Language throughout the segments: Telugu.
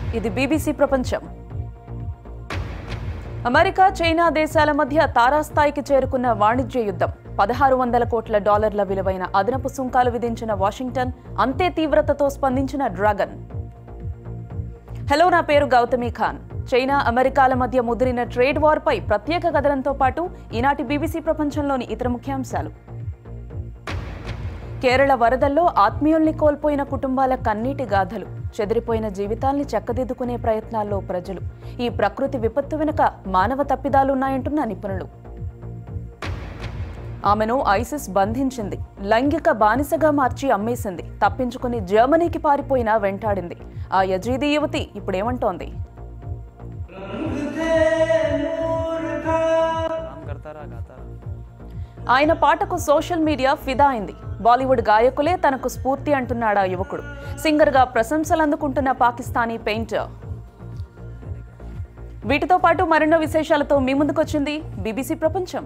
ఇది బీబీసీ ప్రపంచం అమెరికా చైనా దేశాల మధ్య తారాస్థాయికి చేరుకున్న వాణిజ్య యుద్ధం పదహారు వందల కోట్ల డాలర్ల విలువైన అదనపు సుంకాలు విధించిన వాషింగ్టన్ అంతే తీవ్రతతో స్పందించిన డ్రాగన్ హలో నా పేరు గౌతమి ఖాన్ చైనా అమెరికాల మధ్య ముదిరిన ట్రేడ్ వార్పై ప్రత్యేక కథనంతో పాటు ఈనాటి బీబీసీ ప్రపంచంలోని ఇతర ముఖ్యాంశాలు కేరళ వరదల్లో ఆత్మీయుల్ని కోల్పోయిన కుటుంబాల కన్నీటి గాథలు చెదిరిపోయిన జీవితాల్ని చక్కదిద్దుకునే ప్రయత్నాల్లో ప్రజలు ఈ ప్రకృతి విపత్తు వెనుక మానవ తప్పిదాలున్నాయంటున్న నిపుణులు ఆమెను ఐసిస్ బంధించింది లైంగిక బానిసగా మార్చి అమ్మేసింది తప్పించుకుని జర్మనీకి పారిపోయినా వెంటాడింది ఆ యజీదీ యువతి ఇప్పుడేమంటోంది काम करता रहा गाता रहा ఆయన పాటకు సోషల్ మీడియా ఫిదా అయింది బాలీవుడ్ గాయకులే తనకు స్ఫూర్తి అంటున్నాడా యువకుడు సింగర్గా ప్రశంసలు అందుకుంటున్న పాకిస్తానీ పెయింటర్ వీటితో పాటు మరెన్నో విశేషాలతో మీ ముందుకొచ్చింది బీబీసీ ప్రపంచం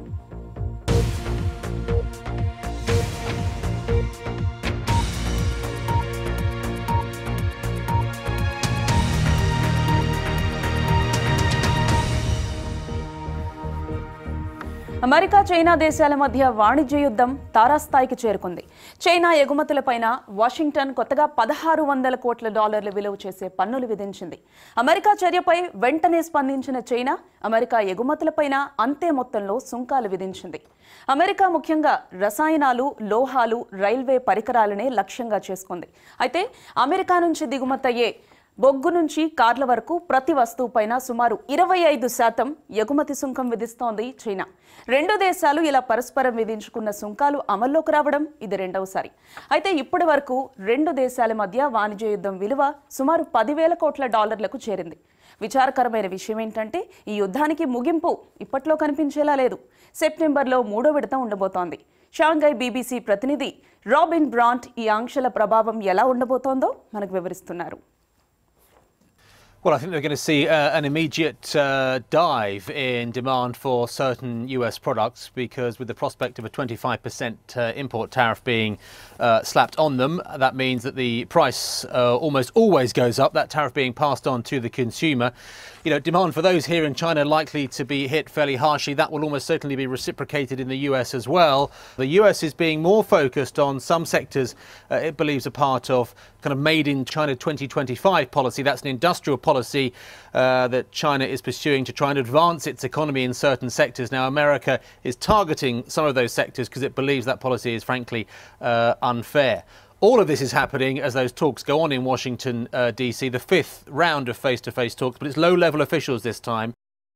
అమెరికా చైనా దేశాల మధ్య వాణిజ్య యుద్ధం తారాస్థాయికి చేరుకుంది చైనా ఎగుమతులపైన వాషింగ్టన్ కొత్తగా పదహారు వందల కోట్ల డాలర్ల విలువ చేసే పన్నులు విధించింది అమెరికా చర్యపై వెంటనే స్పందించిన చైనా అమెరికా ఎగుమతులపైన అంతే మొత్తంలో సుంకాలు విధించింది అమెరికా ముఖ్యంగా రసాయనాలు లోహాలు రైల్వే పరికరాలనే లక్ష్యంగా చేసుకుంది అయితే అమెరికా నుంచి దిగుమతయ్యే బొగ్గు నుంచి కార్ల వరకు ప్రతి వస్తువుపైన సుమారు ఇరవై ఐదు శాతం ఎగుమతి సుంకం విధిస్తోంది చైనా రెండు దేశాలు ఇలా పరస్పరం విధించుకున్న సుంకాలు అమల్లోకి రావడం ఇది రెండవసారి అయితే ఇప్పటి వరకు రెండు దేశాల మధ్య వాణిజ్య యుద్ధం విలువ సుమారు పదివేల కోట్ల డాలర్లకు చేరింది విచారకరమైన విషయం ఏంటంటే ఈ యుద్ధానికి ముగింపు ఇప్పట్లో కనిపించేలా లేదు సెప్టెంబర్లో మూడో విడత ఉండబోతోంది షాంఘై బీబీసీ ప్రతినిధి రాబిన్ బ్రాంట్ ఈ ఆంక్షల ప్రభావం ఎలా ఉండబోతోందో మనకు వివరిస్తున్నారు Well, I think they're going to see uh, an immediate uh, dive in demand for certain US products because, with the prospect of a 25% uh, import tariff being uh, slapped on them, that means that the price uh, almost always goes up, that tariff being passed on to the consumer. You know, demand for those here in China likely to be hit fairly harshly. That will almost certainly be reciprocated in the US as well. The US is being more focused on some sectors uh, it believes are part of kind of made in China 2025 policy. That's an industrial policy uh, that China is pursuing to try and advance its economy in certain sectors. Now, America is targeting some of those sectors because it believes that policy is frankly uh, unfair. All of this is happening as those talks go on in Washington, uh, D.C., the fifth round of face to face talks, but it's low level officials this time.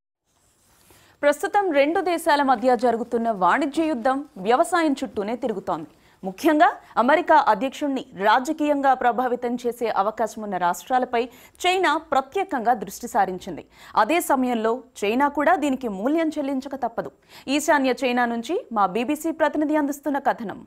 ప్రస్తుతం రెండు దేశాల మధ్య జరుగుతున్న వాణిజ్య యుద్ధం వ్యవసాయం చుట్టూనే తిరుగుతోంది ముఖ్యంగా అమెరికా అధ్యక్షుణ్ణి రాజకీయంగా ప్రభావితం చేసే అవకాశం ఉన్న రాష్ట్రాలపై చైనా ప్రత్యేకంగా దృష్టి సారించింది అదే సమయంలో చైనా కూడా దీనికి మూల్యం చెల్లించక తప్పదు ఈశాన్య చైనా నుంచి మా బీబీసీ ప్రతినిధి అందిస్తున్న కథనం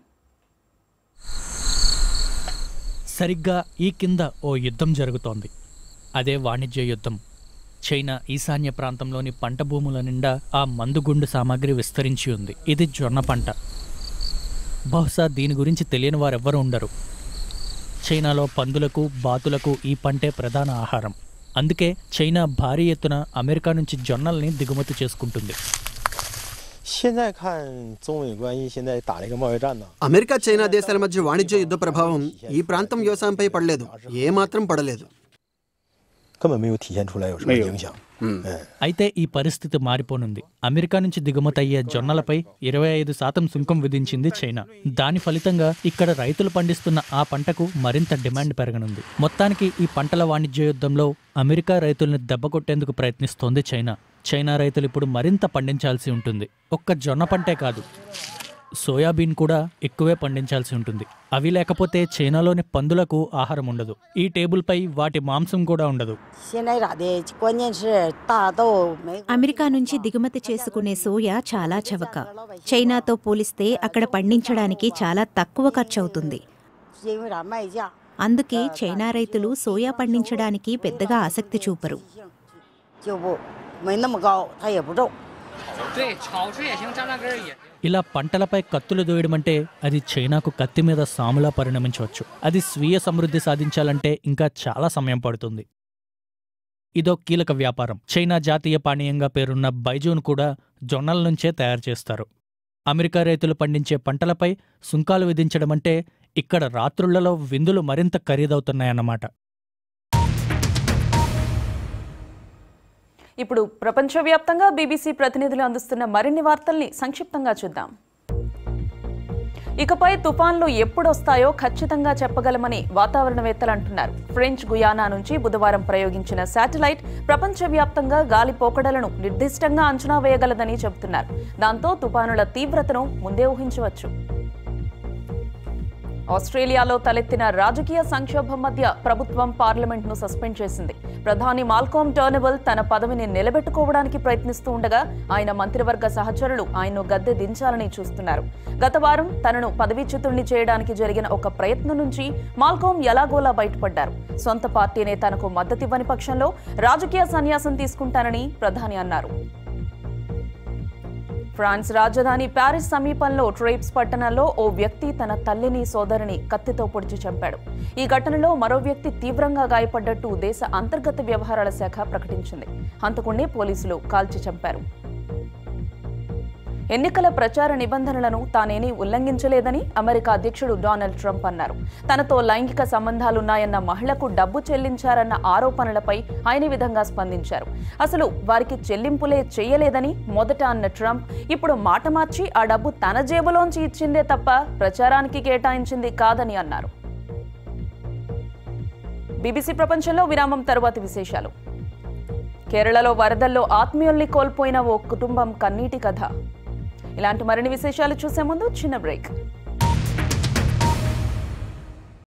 సరిగ్గా ఈ కింద ఓ యుద్ధం జరుగుతోంది అదే వాణిజ్య యుద్ధం చైనా ఈశాన్య ప్రాంతంలోని పంట భూముల నిండా ఆ మందుగుండు సామాగ్రి విస్తరించి ఉంది ఇది జొన్న పంట బహుశా దీని గురించి తెలియని వారెవ్వరూ ఉండరు చైనాలో పందులకు బాతులకు ఈ పంటే ప్రధాన ఆహారం అందుకే చైనా భారీ ఎత్తున అమెరికా నుంచి జొన్నల్ని దిగుమతి చేసుకుంటుంది 现在看中美关系，现在打了一个贸易战呢。 అమెరికా చైనా దేశాల మధ్య వాణిజ్య యుద్ధ ప్రభావం ఈ ప్రాంతం వ్యవసాయంపై పడలేదు ఏమాత్రం పడలేదు 根本没有体现出来有什么影响。嗯， అయితే ఈ పరిస్థితి మారిపోనుంది అమెరికా నుంచి దిగుమతయ్యే జొన్నలపై ఇరవై ఐదు శాతం సుంకం విధించింది చైనా దాని ఫలితంగా ఇక్కడ రైతులు పండిస్తున్న ఆ పంటకు మరింత డిమాండ్ పెరగనుంది మొత్తానికి ఈ పంటల వాణిజ్య యుద్ధంలో అమెరికా రైతుల్ని దెబ్బకొట్టేందుకు ప్రయత్నిస్తోంది చైనా చైనా రైతులు ఇప్పుడు మరింత పండించాల్సి ఉంటుంది ఒక్క జొన్న పంటే కాదు సోయాబీన్ కూడా ఎక్కువే పండించాల్సి ఉంటుంది అవి లేకపోతే చైనాలోని పందులకు ఆహారం ఉండదు ఈ టేబుల్పై వాటి మాంసం కూడా ఉండదు 现在咋的？关键是大豆没 అమెరికా నుంచి దిగుమతి చేసుకునే సోయా చాలా చవక చైనాతో పోలిస్తే అక్కడ పండించడానికి చాలా తక్కువ ఖర్చవుతుంది 因为啥卖价 అందుకే చైనా రైతులు సోయా పండించడానికి పెద్దగా ఆసక్తి చూపరు 就不没那么高，它也不重。 对，炒吃也行，蘸那根儿也。 ఇలా పంటలపై కత్తులు దోయడమంటే అది చైనాకు కత్తి మీద సాములా పరిణమించవచ్చు అది స్వీయ సమృద్ధి సాధించాలంటే ఇంకా చాలా సమయం పడుతుంది ఇదో కీలక వ్యాపారం చైనా జాతీయ పానీయంగా పేరున్న బైజూన్ కూడా జొన్నల నుంచే తయారు చేస్తారు అమెరికా రైతులు పండించే పంటలపై సుంకాలు విధించడమంటే ఇక్కడ రాత్రుళ్లలో విందులు మరింత ఖరీదవుతున్నాయన్నమాట ఇప్పుడు ప్రపంచవ్యాప్తంగా బీబీసీ ప్రతినిధులు అందిస్తున్న మరిన్ని వార్తల్ని సంక్షిప్తంగా చూద్దాం ఇకపై తుఫాన్లు ఎప్పుడొస్తాయో ఖచ్చితంగా చెప్పగలమని వాతావరణవేత్తలు అంటున్నారు ఫ్రెంచ్ గుయానా నుంచి బుధవారం ప్రయోగించిన శాటిలైట్ ప్రపంచవ్యాప్తంగా గాలి పోకడలను నిర్దిష్టంగా అంచనా వేయగలదని చెబుతున్నారు దాంతో తుఫానుల తీవ్రతను ముందే ఊహించవచ్చు ఆస్ట్రేలియాలో తలెత్తిన రాజకీయ సంక్షోభం మధ్య ప్రభుత్వం పార్లమెంట్ను సస్పెండ్ చేసింది ప్రధాని మాల్కోమ్ టర్నబుల్ తన పదవిని నిలబెట్టుకోవడానికి ప్రయత్నిస్తూ ఉండగా ఆయన మంత్రివర్గ సహచరులు ఆయన్ను గద్దె దించాలని చూస్తున్నారు గత వారం తనను పదవీచ్యుతుణ్ణి చేయడానికి జరిగిన ఒక ప్రయత్నం నుంచి మాల్కోమ్ ఎలాగోలా బయటపడ్డారు సొంత పార్టీనే తనకు మద్దతివ్వని పక్షంలో రాజకీయ సన్యాసం తీసుకుంటానని ప్రధాని అన్నారు ఫ్రాన్స్ రాజధాని ప్యారిస్ సమీపంలో ట్రేప్స్ పట్టణంలో ఓ వ్యక్తి తన తల్లిని సోదరిని కత్తితో పొడిచి చంపాడు ఈ ఘటనలో మరో వ్యక్తి తీవ్రంగా గాయపడ్డట్టు దేశ అంతర్గత వ్యవహారాల శాఖ ప్రకటించింది హంతకుణ్ణి పోలీసులు కాల్చి చంపారు ఎన్నికల ప్రచార నిబంధనలను తానేమీ ఉల్లంఘించలేదని అమెరికా అధ్యక్షుడు డొనాల్డ్ ట్రంప్ అన్నారు తనతో లైంగిక సంబంధాలున్నాయన్న మహిళకు డబ్బు చెల్లించారన్న ఆరోపణలపై ఆయన ఈ విధంగా స్పందించారు అసలు వారికి చెల్లింపులే చేయలేదని మొదట అన్న ట్రంప్ ఇప్పుడు మాట మార్చి ఆ డబ్బు తన జేబులోంచి ఇచ్చిందే తప్ప ప్రచారానికి కేటాయించింది కాదని అన్నారు బీబీసీ ప్రపంచంలో విరామం తరువాతి విశేషాలు కేరళలో వరదల్లో ఆత్మీయుల్ని కోల్పోయిన ఓ కుటుంబం కన్నీటి కథ ఇలాంటి మరిన్ని విశేషాలు చూసే ముందు చిన్న బ్రేక్